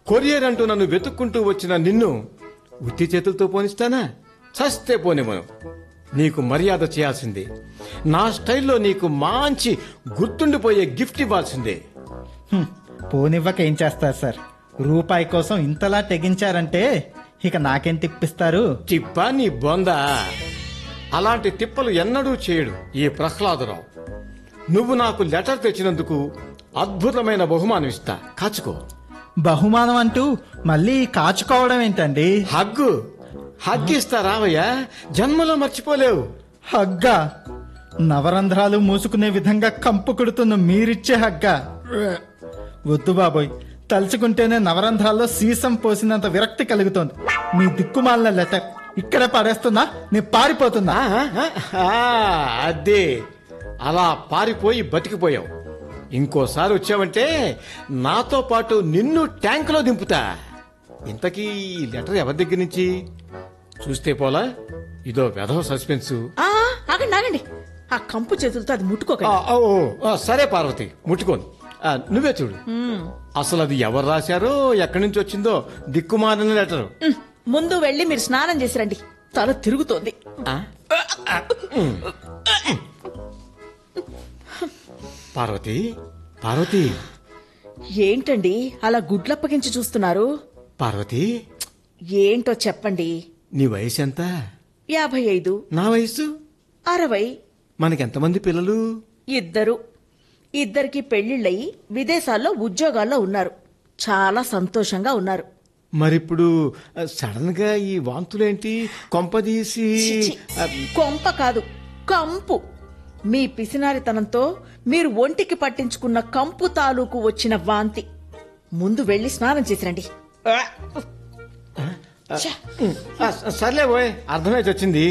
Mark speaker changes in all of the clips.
Speaker 1: Courier అంటూ నన్ను వెతుక్కుంటూ వచ్చిన నిన్ను ఉత్తి చేతులతో పోనిస్తానా చస్తే పోనివ్వను నీకు మర్యాద చేయాల్సిందే నా స్టైల్లో నీకు మంచి గుర్తుండిపోయే గిఫ్ట్ ఇవ్వాల్సిందే
Speaker 2: హ్మ్, పోనివ్వక ఏం చేస్తారు సార్ రూపాయి కోసం ఇంతలా తెగించారంటే ఇక నాకేం తిప్పిస్తారు
Speaker 1: తిప్ప నీ బొంద అలాంటి తిప్పలు ఎన్నడూ చేయడు ఈ ప్రహ్లాదరావు నువ్వు నాకు లెటర్ తెచ్చినందుకు అద్భుతమైన బహుమానం ఇస్తా కాచుకో
Speaker 2: బహుమానం అంటూ మళ్ళీ కాచుకోవడం ఏంటండి
Speaker 1: హగ్గు హగ్గు ఇస్తా రావయ్యా జన్మలో మర్చిపోలేవు
Speaker 2: హగ్గా నవరంధ్రాలు మూసుకునే విధంగా కంపు కొడుతున్న మీరిచ్చే హగ్గా వద్దు బాబోయ్ తలుచుకుంటేనే నవరంధ్రాల్లో సీసం పోసినంత విరక్తి కలుగుతోంది మీ దిక్కుమాలిన లెటర్ ఇక్కడే పడేస్తున్నా నేను పారిపోతున్నా
Speaker 1: ఆ, ఆ, ఆ, అదే అలా పారిపోయి బతికిపోయావు ఇంకోసారి వచ్చావంటే నాతో పాటు నిన్ను ట్యాంకులో దింపుతా ఇంతకీ ఈ లెటర్ ఎవరి దగ్గర నుంచి చూస్తే పోలా ఇదో వెధవ సస్పెన్సు
Speaker 3: ఆ, ఆగండి ఆగండి ఆ కంపు చేతులతో అది
Speaker 1: ఆ,
Speaker 3: ముట్టుకోకండి
Speaker 1: ఓ, ఓ, ఆ, సరే పార్వతి ముట్టుకోను ఆ, నువ్వే చూడు అసలు అది ఎవరు రాశారో ఎక్కడి నుంచి వచ్చిందో దిక్కుమాలిన లెటరు
Speaker 3: ఉమ్, ముందు వెళ్ళి మీరు స్నానం చేసి రండి తల తిరుగుతోంది
Speaker 1: ఆ? ఉమ్. పార్వతి పార్వతి
Speaker 3: ఏంటండి అలా గుడ్లప్పగించి చూస్తున్నారు
Speaker 1: పార్వతి
Speaker 3: ఏంటో చెప్పండి
Speaker 1: నీ వయసు ఎంత
Speaker 3: యాభై ఐదు
Speaker 1: నా వయసు
Speaker 3: అరవై
Speaker 1: మనకెంతమంది పిల్లలు
Speaker 3: ఇద్దరు ఇద్దరికి పెళ్లిళ్ళయి విదేశాల్లో ఉద్యోగాల్లో ఉన్నారు చాలా సంతోషంగా ఉన్నారు
Speaker 1: మరిప్పుడు సడన్ గా ఈ వాంతులేంటి కొంపదీసి
Speaker 3: చిచి,
Speaker 1: ఆ,
Speaker 3: కొంప కాదు కంపు మీ పిసినారితనంతో మీరు ఒంటికి పట్టించుకున్న కంపు తాలూకు వచ్చిన వాంతి ముందు వెళ్ళి స్నానం చేసిరండి ఛ,
Speaker 1: ఆ, సర్లే పోయ్ అర్థమైతే వచ్చింది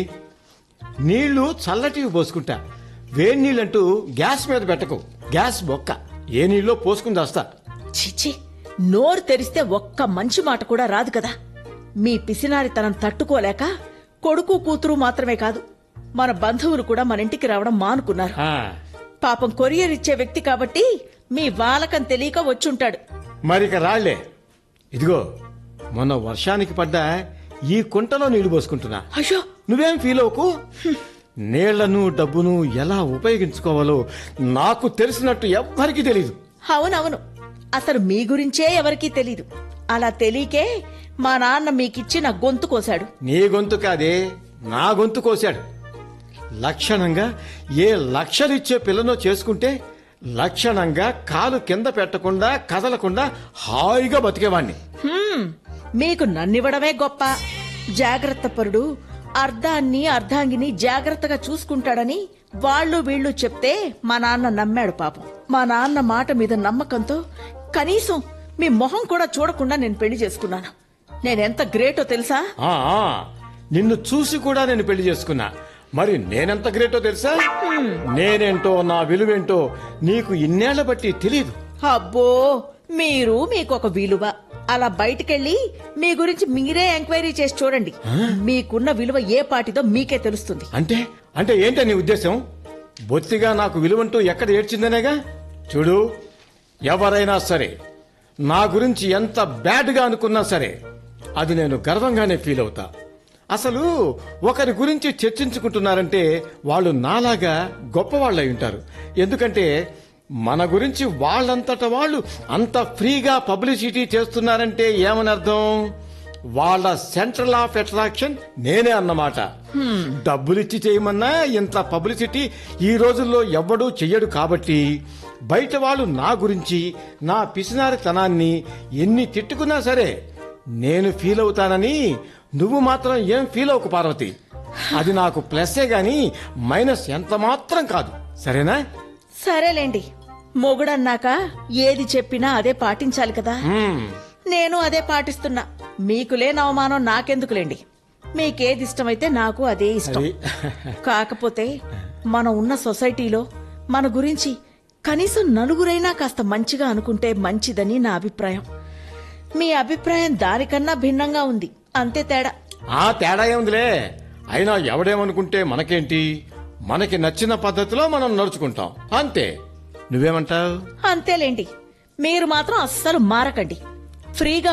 Speaker 1: నీళ్లు చల్లటివి పోసుకుంటా వేడి నీళ్ళంటూ గ్యాస్ మీద పెట్టకు గ్యాస్ బొక్క ఏ నీళ్ళో పోసుకుని దాస్తా
Speaker 3: చిచి నోరు తెరిస్తే ఒక్క మంచి మాట కూడా రాదు కదా మీ పిసినారితనం తట్టుకోలేక కొడుకు కూతురు మాత్రమే కాదు మన బంధువులు కూడా మన ఇంటికి రావడం మానుకున్నారు
Speaker 1: ఆ,
Speaker 3: పాపం కొరియర్ ఇచ్చే వ్యక్తి కాబట్టి మీ వాలకం తెలియక వచ్చుంటాడు
Speaker 1: మరిక రాళ్లే ఇదిగో మొన్న వర్షానికి పడ్డ ఈ కుంటలో నీళ్లు పోసుకుంటున్నా
Speaker 3: అయ్యో
Speaker 1: నువ్వేం ఫీల్ అవ్వకు నీళ్లను డబ్బును ఎలా ఉపయోగించుకోవాలో నాకు తెలిసినట్టు ఎవ్వరికీ తెలీదు
Speaker 3: అవునవును అసలు మీ గురించే ఎవరికీ తెలీదు అలా తెలియకే మా నాన్న మీకిచ్చి నా గొంతు కోశాడు
Speaker 1: నీ గొంతు కాదే నా గొంతు కోశాడు లక్షణంగా ఏ లక్షలిచ్చే పిల్లనో చేసుకుంటే లక్షణంగా కాలు కింద పెట్టకుండా కదలకుండా హాయిగా బతికేవాణ్ణి
Speaker 3: హ్మ్, మీకు నన్నివ్వడమే గొప్ప జాగ్రత్త పరుడు అర్ధాన్ని అర్ధాంగిని జాగ్రత్తగా చూసుకుంటాడని వాళ్ళు వీళ్ళు చెప్తే మా నాన్న నమ్మాడు పాపం మా నాన్న మాట మీద నమ్మకంతో కనీసం మీ మొహం కూడా చూడకుండా నేను పెళ్లి చేసుకున్నాను నేనెంత గ్రేటో తెలుసా
Speaker 1: ఆ ఆ, నిన్ను చూసి కూడా నేను పెళ్లి చేసుకున్నా మరి నేనెంత గ్రేటో తెలుసా నేనేంటో నా విలువేంటో నీకు ఇన్నేళ్ల బట్టి తెలియదు
Speaker 3: అబ్బో మీరు మీకొక విలువ అలా బయటికెళ్ళి మీ గురించి మీరే ఎంక్వైరీ చేసి చూడండి మీకున్న విలువ ఏ పాటిదో మీకే తెలుస్తుంది
Speaker 1: అంటే అంటే ఏంటో నీ ఉద్దేశం బొత్తిగా నాకు విలువంటూ ఎక్కడ ఏడ్చిందనేగా చూడు ఎవరైనా సరే నా గురించి ఎంత బ్యాడ్గా అనుకున్నా సరే అది నేను గర్వంగానే ఫీల్ అవుతా అసలు ఒకరి గురించి చర్చించుకుంటున్నారంటే వాళ్ళు నాలాగా గొప్పవాళ్ళై ఉంటారు ఎందుకంటే మన గురించి వాళ్ళంతట వాళ్ళు అంత ఫ్రీగా పబ్లిసిటీ చేస్తున్నారంటే ఏమని అర్థం వాళ్ళ సెంట్రల్ ఆఫ్ అట్రాక్షన్ నేనే అన్నమాట డబ్బులిచ్చి చేయమన్నా ఇంత పబ్లిసిటీ ఈ రోజుల్లో ఎవ్వడూ చెయ్యడు కాబట్టి బయట వాళ్ళు నా గురించి నా పిసినారితనాన్ని ఎన్ని తిట్టుకున్నా సరే నేను ఫీల్ అవుతానని నువ్వు మాత్రం ఏం ఫీల్ అవ్వకు పార్వతి అది నాకు ప్లస్సే గాని మైనస్ ఎంత మాత్రం కాదు సరేనా
Speaker 3: సరేలేండి మొగుడన్నాక ఏది చెప్పినా అదే పాటించాలి కదా
Speaker 1: మ్మ్.
Speaker 3: నేను అదే పాటిస్తున్నా మీకు లేని అవమానం నాకెందుకులేండి మీకేది ఇష్టమైతే నాకు అదే ఇష్టం
Speaker 1: అది
Speaker 3: కాకపోతే మనం ఉన్న సొసైటీలో మన గురించి కనీసం నలుగురైనా కాస్త మంచిగా అనుకుంటే మంచిదని నా అభిప్రాయం మీ అభిప్రాయం దానికన్నా భిన్నంగా ఉంది అంతే తేడా
Speaker 1: ఆ తేడా ఏముందిలే అయినా ఎవడేమనుకుంటే మనకేంటి మనకి నచ్చిన పద్ధతిలో మనం నడుచుకుంటాం అంతే నువ్వేమంటావు
Speaker 3: అంతేలేండి మీరు మాత్రం అస్సలు మారకండి ఫ్రీగా